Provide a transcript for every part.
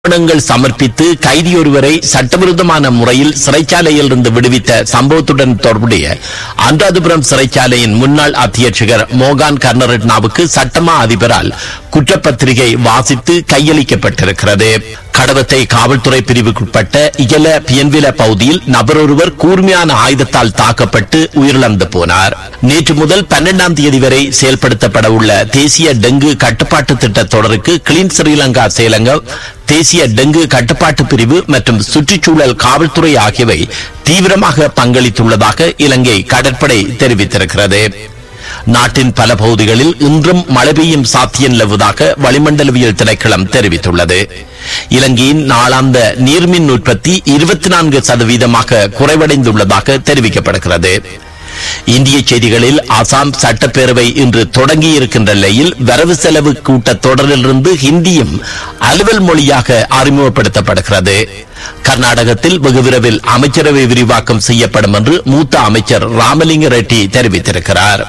ஆவணங்கள் சமர்ப்பித்து கைதியொருவரை சட்டவிரோதமான முறையில் சிறைச்சாலையில் இருந்து விடுவித்த சம்பவத்துடன் தொடர்புடைய அனுராதபுரம் சிறைச்சாலையின் முன்னாள் அத்தியட்சகர் மோகான் கர்ணரட்னாவுக்கு சட்டமா அதிபரால் குற்றப்பத்திரிகை வாசித்து கையளிக்கப்பட்டிருக்கிறது கடவத்தை காவல்துறை பிரிவுக்குட்பட்ட இயல பியன்வில பகுதியில் நபரொருவர் கூர்மையான ஆயுதத்தால் தாக்கப்பட்டு உயிரிழந்து போனார் நேற்று முதல் பன்னெண்டாம் தேதி வரை செயல்படுத்தப்பட உள்ள தேசிய டெங்கு கட்டுப்பாட்டு திட்ட தொடருக்கு கிளீன் ஸ்ரீலங்கா சேலங்க தேசிய டெங்கு கட்டுப்பாட்டு பிரிவு மற்றும் சுற்றுச்சூழல் காவல்துறை ஆகியவை தீவிரமாக பங்களித்துள்ளதாக இலங்கை கடற்படை தெரிவித்திருக்கிறது நாட்டின் பல பகுதிகளில் இன்றும் மழை பெய்யும் சாத்தியம் நிலவுவதாக வளிமண்டலவியல் திணைக்களம் தெரிவித்துள்ளது இலங்கையின் நாளாந்த நீர்மின் உற்பத்தி இருபத்தி நான்கு சதவீதமாக குறைவடைந்துள்ளதாக தெரிவிக்கப்படுகிறது இந்திய செய்திகளில் அசாம் சட்டப்பேரவை இன்று தொடங்கியிருக்கின்ற நிலையில் வரவு செலவு கூட்டத் தொடரிலிருந்து ஹிந்தியும் அலுவல் மொழியாக அறிமுகப்படுத்தப்படுகிறது கர்நாடகத்தில் வெகு விரைவில் அமைச்சரவை விரிவாக்கம் செய்யப்படும் என்று மூத்த அமைச்சர் ராமலிங்க ரெட்டி தெரிவித்திருக்கிறார்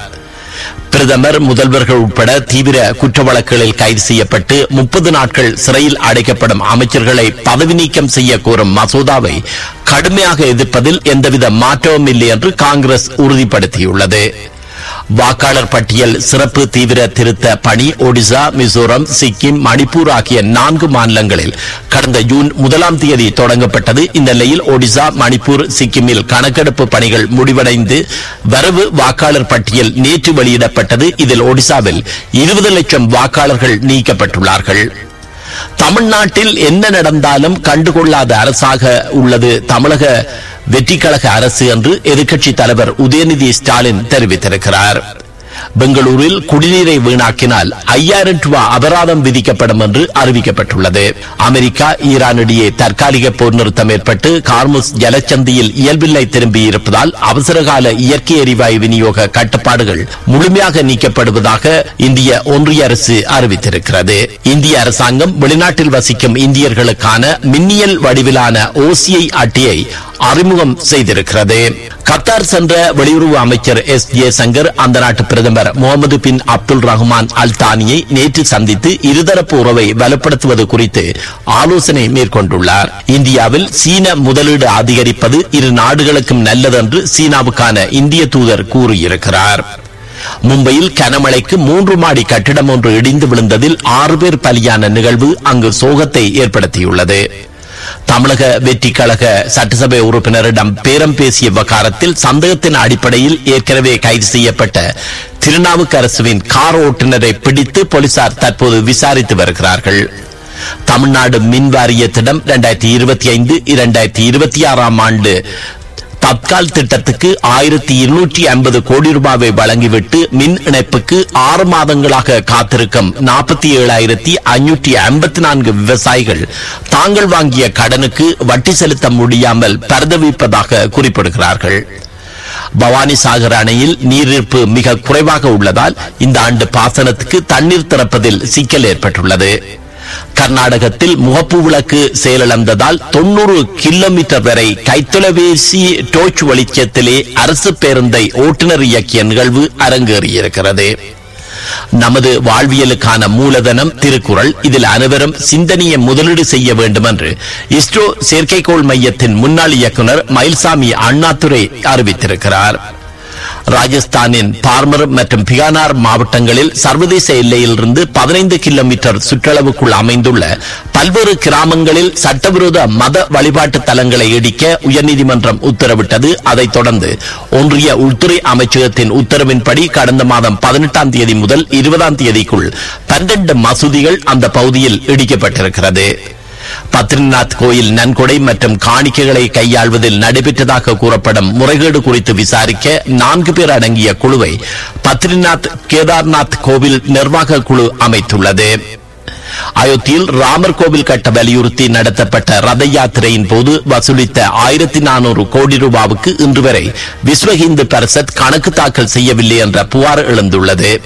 பிரதமர் முதல்வர்கள் உட்பட தீவிர குற்ற வழக்குகளில் கைது செய்யப்பட்டு முப்பது நாட்கள் சிறையில் அடைக்கப்படும் அமைச்சர்களை பதவி நீக்கம் செய்ய கோரும் மசோதாவை கடுமையாக எதிர்ப்பதில் எந்தவித மாற்றமும் இல்லை என்று காங்கிரஸ் உறுதிப்படுத்தியுள்ளது வாக்காளர் பட்டியல் சிறப்பு தீவிர திருத்த பணி ஒடிசா மிசோரம் சிக்கிம் மணிப்பூர் ஆகிய நான்கு மாநிலங்களில் கடந்த ஜூன் முதலாம் தேதி தொடங்கப்பட்டது இந்த நிலையில் ஒடிசா மணிப்பூர் சிக்கிமில் கணக்கெடுப்பு பணிகள் முடிவடைந்து வரவு வாக்காளர் பட்டியல் நேற்று வெளியிடப்பட்டது இதில் ஒடிசாவில் இருபது லட்சம் வாக்காளர்கள் நீக்கப்பட்டுள்ளார்கள் தமிழ்நாட்டில் என்ன நடந்தாலும் கண்டுகொள்ளாத அரசாக உள்ளது தமிழக வெற்றிக்கழக அரசு என்று எதிர்க்கட்சித் தலைவர் உதயநிதி ஸ்டாலின் தெரிவித்திருக்கிறார் பெங்களூரில் குடிநீரை வீணாக்கினால் ஐயாயிரம் ரூபாய் அபராதம் விதிக்கப்படும் என்று அறிவிக்கப்பட்டுள்ளது அமெரிக்கா ஈரான் இடையே தற்காலிக போர் நிறுத்தம் ஏற்பட்டு கார்முஸ் ஜலச்சந்தியில் இயல்பில்லை திரும்பியிருப்பதால் அவசரகால இயற்கை எரிவாயு விநியோக கட்டுப்பாடுகள் முழுமையாக நீக்கப்படுவதாக இந்திய ஒன்றிய அரசு அறிவித்திருக்கிறது இந்திய அரசாங்கம் வெளிநாட்டில் வசிக்கும் இந்தியர்களுக்கான மின்னியல் வடிவிலான ஓசிஐ அட்டையை அறிமுகம் செய்திருக்கிறது கத்தார் சென்ற வெளியுறவு அமைச்சர் எஸ் ஜெயசங்கர் அந்த நாட்டு பிரதமர் முகமது பின் அப்துல் ரஹ்மான் அல் தானியை நேற்று சந்தித்து இருதரப்பு உறவை வலுப்படுத்துவது குறித்து ஆலோசனை மேற்கொண்டுள்ளார் இந்தியாவில் சீன முதலீடு அதிகரிப்பது இரு நாடுகளுக்கும் நல்லது என்று சீனாவுக்கான இந்திய தூதர் கூறியிருக்கிறார் மும்பையில் கனமழைக்கு மூன்று மாடி கட்டிடம் ஒன்று இடிந்து விழுந்ததில் ஆறு பேர் பலியான நிகழ்வு அங்கு சோகத்தை ஏற்படுத்தியுள்ளது தமிழக வெற்றி கழக சட்டசபை உறுப்பினரிடம் பேரம் பேசிய விவகாரத்தில் சந்தேகத்தின் அடிப்படையில் ஏற்கனவே கைது செய்யப்பட்ட திருநாவுக்கரசுவின் கார் ஓட்டுநரை பிடித்து போலீசார் தற்போது விசாரித்து வருகிறார்கள் தமிழ்நாடு மின் வாரியத்திடம் இரண்டாயிரத்தி இருபத்தி ஐந்து இரண்டாயிரத்தி இருபத்தி ஆறாம் ஆண்டு தத்கால் திட்டத்துக்கு ஆயிரத்தி இருநூற்றி ஐம்பது கோடி ரூபாவை வழங்கிவிட்டு மின் இணைப்புக்கு ஆறு மாதங்களாக காத்திருக்கும் நாற்பத்தி ஏழாயிரத்தி ஐநூற்றி ஐம்பத்தி நான்கு விவசாயிகள் தாங்கள் வாங்கிய கடனுக்கு வட்டி செலுத்த முடியாமல் பரிதவிப்பதாக குறிப்பிடுகிறார்கள் பவானி சாகர் அணையில் நீரிருப்பு மிக குறைவாக உள்ளதால் இந்த ஆண்டு பாசனத்துக்கு தண்ணீர் திறப்பதில் சிக்கல் ஏற்பட்டுள்ளது கர்நாடகத்தில் முகப்பு விளக்கு செயலிழந்ததால் தொண்ணூறு கிலோமீட்டர் வரை கைத்தொலைபேசி டோச் வெளிச்சத்திலே அரசு பேருந்தை ஓட்டுநர் இயக்கிய நிகழ்வு அரங்கேறியிருக்கிறது நமது வாழ்வியலுக்கான மூலதனம் திருக்குறள் இதில் அனைவரும் சிந்தனையை முதலீடு செய்ய வேண்டும் என்று இஸ்ரோ செயற்கைக்கோள் மையத்தின் முன்னாள் இயக்குனர் மயில்சாமி அண்ணாதுரை அறிவித்திருக்கிறார் ராஜஸ்தானின் பார்மர் மற்றும் பிகானார் மாவட்டங்களில் சர்வதேச எல்லையிலிருந்து பதினைந்து கிலோமீட்டர் சுற்றளவுக்குள் அமைந்துள்ள பல்வேறு கிராமங்களில் சட்டவிரோத மத வழிபாட்டு தலங்களை இடிக்க உயர்நீதிமன்றம் உத்தரவிட்டது அதைத் தொடர்ந்து ஒன்றிய உள்துறை அமைச்சகத்தின் உத்தரவின்படி கடந்த மாதம் பதினெட்டாம் தேதி முதல் இருபதாம் தேதிக்குள் பன்னெண்டு மசூதிகள் அந்த பகுதியில் இடிக்கப்பட்டிருக்கிறது பத்ரிநாத் கோயில் நன்கொடை மற்றும் காணிக்கைகளை கையாள்வதில் நடைபெற்றதாக கூறப்படும் முறைகேடு குறித்து விசாரிக்க நான்கு பேர் அடங்கிய குழுவை பத்ரிநாத் கேதார்நாத் கோவில் நிர்வாக குழு அமைத்துள்ளது அயோத்தியில் ராமர் கோவில் கட்ட வலியுறுத்தி நடத்தப்பட்ட ரத யாத்திரையின் போது வசூலித்த ஆயிரத்தி நானூறு கோடி ரூபாவுக்கு இன்று வரை விஸ்வ இந்து பரிஷத் கணக்கு தாக்கல் செய்யவில்லை என்ற புகார் எழுந்துள்ளது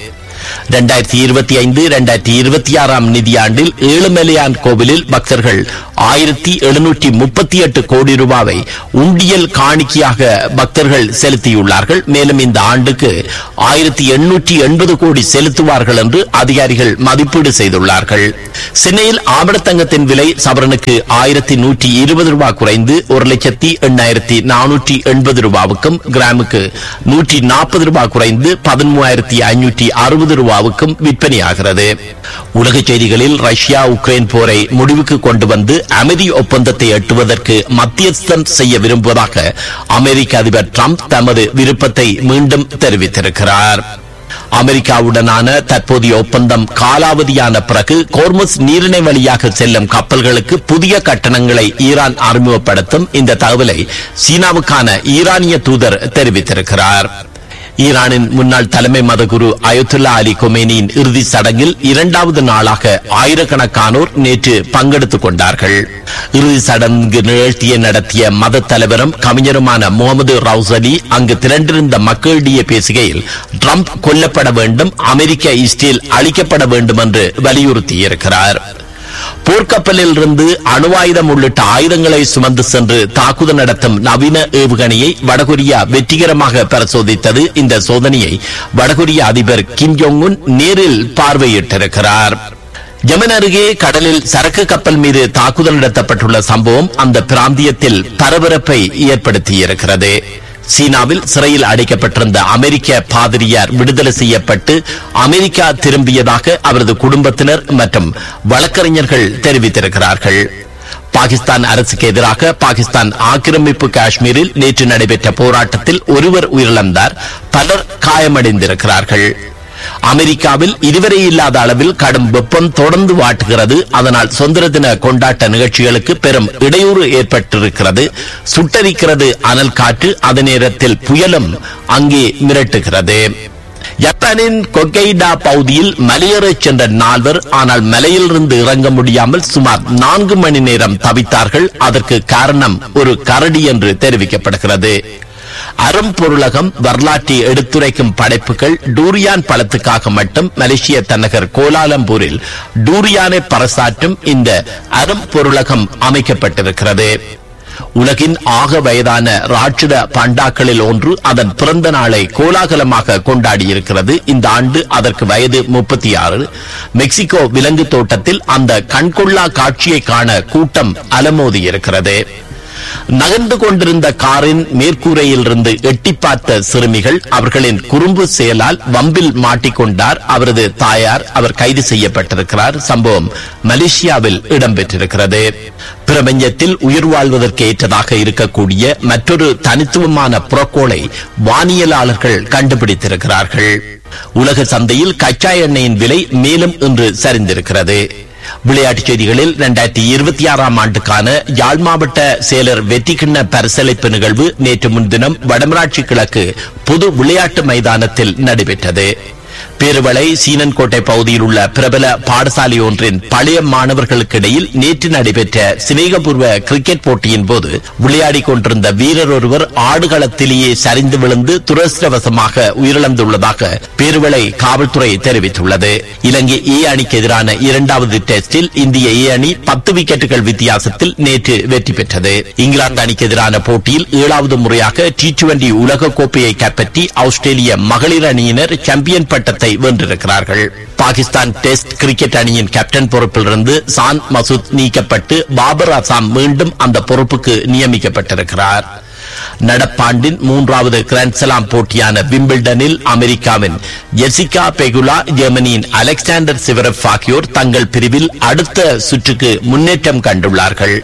இரண்டாயிரத்தி இருபத்தி ஐந்து இரண்டாயிரத்தி இருபத்தி ஆறாம் நிதியாண்டில் ஏழுமலையான் கோவிலில் பக்தர்கள் ஆயிரத்தி எழுநூற்றி முப்பத்தி எட்டு கோடி ரூபாவை உண்டியல் காணிக்கையாக பக்தர்கள் செலுத்தியுள்ளார்கள் மேலும் இந்த ஆண்டுக்கு ஆயிரத்தி எண்ணூற்றி எண்பது கோடி செலுத்துவார்கள் என்று அதிகாரிகள் மதிப்பீடு செய்துள்ளார்கள் சென்னையில் ஆபணத்தங்கத்தின் விலை சவரனுக்கு ஆயிரத்தி நூற்றி இருபது ரூபாய் குறைந்து ஒரு லட்சத்தி எண்ணாயிரத்தி நானூற்றி எண்பது ரூபாவுக்கும் கிராமுக்கு நூற்றி நாற்பது ரூபாய் குறைந்து பதிமூவாயிரத்தி ஐநூற்றி அறுபது ரூபாவுக்கும் விற்பனையாகிறது உலக செய்திகளில் ரஷ்யா உக்ரைன் போரை முடிவுக்கு கொண்டு வந்து அமைதி ஒப்பந்தத்தை எட்டுவதற்கு மத்தியஸ்தம் செய்ய விரும்புவதாக அமெரிக்க அதிபர் டிரம்ப் தமது விருப்பத்தை மீண்டும் தெரிவித்திருக்கிறார் அமெரிக்காவுடனான தற்போதைய ஒப்பந்தம் காலாவதியான பிறகு கோர்மஸ் நீரிணை வழியாக செல்லும் கப்பல்களுக்கு புதிய கட்டணங்களை ஈரான் அறிமுகப்படுத்தும் இந்த தகவலை சீனாவுக்கான ஈரானிய தூதர் தெரிவித்திருக்கிறார் ஈரானின் முன்னாள் தலைமை மதகுரு அயோத்துல்லா அலி கொமேனியின் இறுதி சடங்கில் இரண்டாவது நாளாக ஆயிரக்கணக்கானோர் நேற்று பங்கெடுத்துக் கொண்டார்கள் இறுதி சடங்கு நிகழ்ச்சியை நடத்திய மத தலைவரும் கவிஞருமான முகமது ரவுஸ் அலி அங்கு திரண்டிருந்த மக்களிடையே பேசுகையில் ட்ரம்ப் கொல்லப்பட வேண்டும் அமெரிக்க இஸ்ரேல் அழிக்கப்பட வேண்டும் என்று வலியுறுத்தியிருக்கிறார் போர்க்கப்பலில் இருந்து அணுவாயுதம் உள்ளிட்ட ஆயுதங்களை சுமந்து சென்று தாக்குதல் நடத்தும் நவீன ஏவுகணையை வடகொரியா வெற்றிகரமாக பரிசோதித்தது இந்த சோதனையை வடகொரிய அதிபர் கிம் ஜோங் உன் நேரில் பார்வையிட்டிருக்கிறார் யமன் அருகே கடலில் சரக்கு கப்பல் மீது தாக்குதல் நடத்தப்பட்டுள்ள சம்பவம் அந்த பிராந்தியத்தில் பரபரப்பை ஏற்படுத்தியிருக்கிறது சீனாவில் சிறையில் அடைக்கப்பட்டிருந்த அமெரிக்க பாதிரியார் விடுதலை செய்யப்பட்டு அமெரிக்கா திரும்பியதாக அவரது குடும்பத்தினர் மற்றும் வழக்கறிஞர்கள் தெரிவித்திருக்கிறார்கள் பாகிஸ்தான் அரசுக்கு எதிராக பாகிஸ்தான் ஆக்கிரமிப்பு காஷ்மீரில் நேற்று நடைபெற்ற போராட்டத்தில் ஒருவர் உயிரிழந்தார் பலர் காயமடைந்திருக்கிறார்கள் அமெரிக்காவில் இதுவரை இல்லாத அளவில் கடும் வெப்பம் தொடர்ந்து வாட்டுகிறது அதனால் சுதந்திர தின கொண்டாட்ட நிகழ்ச்சிகளுக்கு பெரும் இடையூறு ஏற்பட்டிருக்கிறது சுட்டரிக்கிறது அனல் காற்று அதே நேரத்தில் புயலும் அங்கே மிரட்டுகிறது ஜப்பானின் கொக்கைடா பகுதியில் மலையேறச் சென்ற நால்வர் ஆனால் மலையிலிருந்து இறங்க முடியாமல் சுமார் நான்கு மணி நேரம் தவித்தார்கள் அதற்கு காரணம் ஒரு கரடி என்று தெரிவிக்கப்படுகிறது அரும்பொருளகம் வரலாற்றை எடுத்துரைக்கும் படைப்புகள் டூரியான் பழத்துக்காக மட்டும் மலேசிய தலைநகர் கோலாலம்பூரில் டூரியானை பறைசாற்றும் இந்த அரும்பொருளகம் அமைக்கப்பட்டிருக்கிறது உலகின் ஆக வயதான ராட்சத பண்டாக்களில் ஒன்று அதன் பிறந்த நாளை கோலாகலமாக கொண்டாடியிருக்கிறது இந்த ஆண்டு அதற்கு வயது முப்பத்தி ஆறு மெக்சிகோ விலங்கு தோட்டத்தில் அந்த கண்கொள்ளா காட்சியை காண கூட்டம் அலமோதி இருக்கிறது நகர்ந்து கொண்டிருந்த காரின் மேற்கூரையில் இருந்து எட்டி பார்த்த சிறுமிகள் அவர்களின் குறும்பு செயலால் வம்பில் மாட்டிக்கொண்டார் அவரது தாயார் அவர் கைது செய்யப்பட்டிருக்கிறார் சம்பவம் மலேசியாவில் இடம்பெற்றிருக்கிறது பிரபஞ்சத்தில் உயிர் வாழ்வதற்கு ஏற்றதாக இருக்கக்கூடிய மற்றொரு தனித்துவமான புறக்கோளை வானியலாளர்கள் கண்டுபிடித்திருக்கிறார்கள் உலக சந்தையில் கச்சா எண்ணெயின் விலை மேலும் இன்று சரிந்திருக்கிறது விளையாட்டுச் செய்திகளில் இரண்டாயிரத்தி இருபத்தி ஆறாம் ஆண்டுக்கான யாழ் மாவட்ட செயலர் வெற்றி கிண்ண பரிசளிப்பு நிகழ்வு நேற்று முன்தினம் வடமராட்சி கிழக்கு பொது விளையாட்டு மைதானத்தில் நடைபெற்றது பேருவளை சீனன்கோட்டை பகுதியில் உள்ள பிரபல பாடசாலை ஒன்றின் பழைய மாணவர்களுக்கிடையில் நேற்று நடைபெற்ற சிநேகபூர்வ கிரிக்கெட் போட்டியின் போது விளையாடிக் கொண்டிருந்த வீரர் ஒருவர் ஆடுகளத்திலேயே சரிந்து விழுந்து துரதிருஷ்டவசமாக உயிரிழந்துள்ளதாக பேருவளை காவல்துறை தெரிவித்துள்ளது இலங்கை ஏ அணிக்கு எதிரான இரண்டாவது டெஸ்டில் இந்திய ஏ அணி பத்து விக்கெட்டுகள் வித்தியாசத்தில் நேற்று வெற்றி பெற்றது இங்கிலாந்து அணிக்கு எதிரான போட்டியில் ஏழாவது முறையாக டி டுவெண்டி உலக கோப்பையை கைப்பற்றி ஆஸ்திரேலிய மகளிர் அணியினர் சாம்பியன் பட்டத்தை வென்றிருக்கிறார்கள் பாகிஸ்தான் டெஸ்ட் கிரிக்கெட் அணியின் கேப்டன் பொறுப்பிலிருந்து சான் மசூத் நீக்கப்பட்டு பாபர் அசாம் மீண்டும் அந்த பொறுப்புக்கு நியமிக்கப்பட்டிருக்கிறார் நடப்பாண்டின் மூன்றாவது கிராண்ட்ஸ்லாம் போட்டியான விம்பிள்டனில் அமெரிக்காவின் ஜெசிகா பெகுலா ஜெர்மனியின் அலெக்சாண்டர் சிவரப் ஆகியோர் தங்கள் பிரிவில் அடுத்த சுற்றுக்கு முன்னேற்றம் கண்டுள்ளார்கள்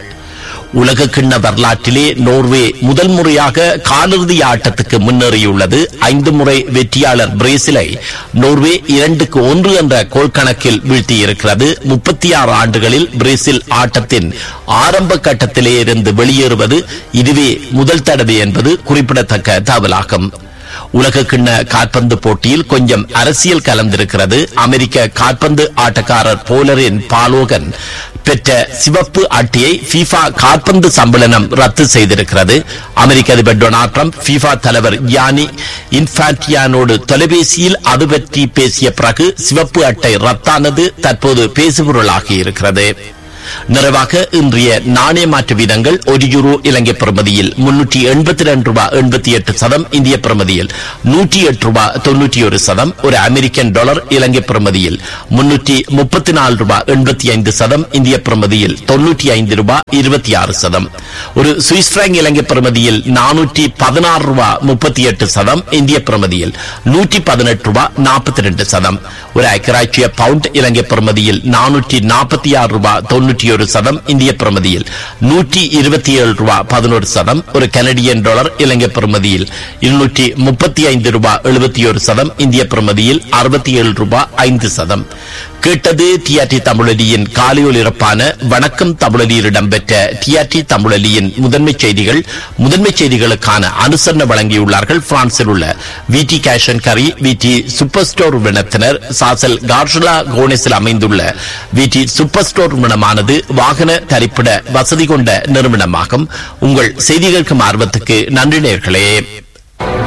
உலக கிண்ண வரலாற்றிலே நோர்வே முதல் முறையாக காலிறுதி ஆட்டத்துக்கு முன்னேறியுள்ளது ஐந்து முறை வெற்றியாளர் பிரேசிலை நோர்வே இரண்டுக்கு ஒன்று என்ற கோல் கணக்கில் வீழ்த்தியிருக்கிறது முப்பத்தி ஆறு ஆண்டுகளில் பிரேசில் ஆட்டத்தின் ஆரம்ப கட்டத்திலே இருந்து வெளியேறுவது இதுவே முதல் தடவை என்பது குறிப்பிடத்தக்க தகவலாகும் உலக கிண்ண காற்பந்து போட்டியில் கொஞ்சம் அரசியல் கலந்திருக்கிறது அமெரிக்க காற்பந்து ஆட்டக்காரர் போலரின் பாலோகன் பெற்ற சிவப்பு அட்டையை FIFA காற்பந்து சம்மேளனம் ரத்து செய்திருக்கிறது அமெரிக்க அதிபர் டொனால்ட் ட்ரம்ப் FIFA தலைவர் யானி இன்ஃபான்டியானோடு தொலைபேசியில் அது பற்றி பேசிய பிறகு சிவப்பு அட்டை ரத்தானது தற்போது பேசுபொருளாகி இருக்கிறது நிறைவாக இன்றைய நாணய மாற்று வீதங்கள் ஒரு யூரோ இலங்கை பிரமதியில் முன்னூற்றி எண்பத்தி ரெண்டு ரூபாய் எண்பத்தி எட்டு சதம் இந்திய பிரமதியில் நூற்றி எட்டு ரூபாய் தொன்னூற்றி ஒரு சதம் ஒரு அமெரிக்கன் டாலர் இலங்கை பிரமதியில் முன்னூற்றி முப்பத்தி நாலு ரூபாய் எண்பத்தி ஐந்து சதம் இந்திய பிரமதியில் தொன்னூற்றி ஐந்து ரூபாய் இருபத்தி ஆறு சதம் ஒரு சுவிஸ் பிராங்க் இலங்கை பிரமதியில் நானூற்றி பதினாறு ரூபாய் முப்பத்தி எட்டு சதம் இந்திய பிரமதியில் நூற்றி பதினெட்டு ரூபாய் நாற்பத்தி ரெண்டு சதம் ஒரு ஐக்கராட்சிய பவுண்ட் இலங்கை பிரமதியில் நானூற்றி நாற்பத்தி ஆறு ரூபாய் தொன்னூற்றி ஒரு சதம் இந்திய பிரமதியில் நூற்றி இருபத்தி ஏழு ரூபாய் பதினோரு சதம் ஒரு கனடியன் டாலர் இலங்கை பிரமதியில் இருநூற்றி முப்பத்தி ஐந்து ரூபாய் எழுபத்தி ஒரு சதம் இந்திய பிரமதியில் அறுபத்தி ஏழு ரூபாய் ஐந்து சதம் கேட்டது டிஆர்டி தமிழொலியின் காலையொலிரப்பான வணக்கம் தமிழொலியில் இடம்பெற்ற டிஆர்டி தமிழொலியின் முதன்மை செய்திகள் முதன்மை செய்திகளுக்கான அனுசரணை வழங்கியுள்ளார்கள் பிரான்சில் உள்ள விடி கேஷன் கரி விடி சூப்பர் ஸ்டோர் நிறுவனத்தினர் சாசல் கார்ஷலா கோனேஸில் அமைந்துள்ள விடி சூப்பர் ஸ்டோர் நிறுவனமானது வாகன தரிப்பிட வசதி கொண்ட நிறுவனமாகும் உங்கள் செய்திகளுக்கும் ஆர்வத்துக்கு நன்றி நேர்களே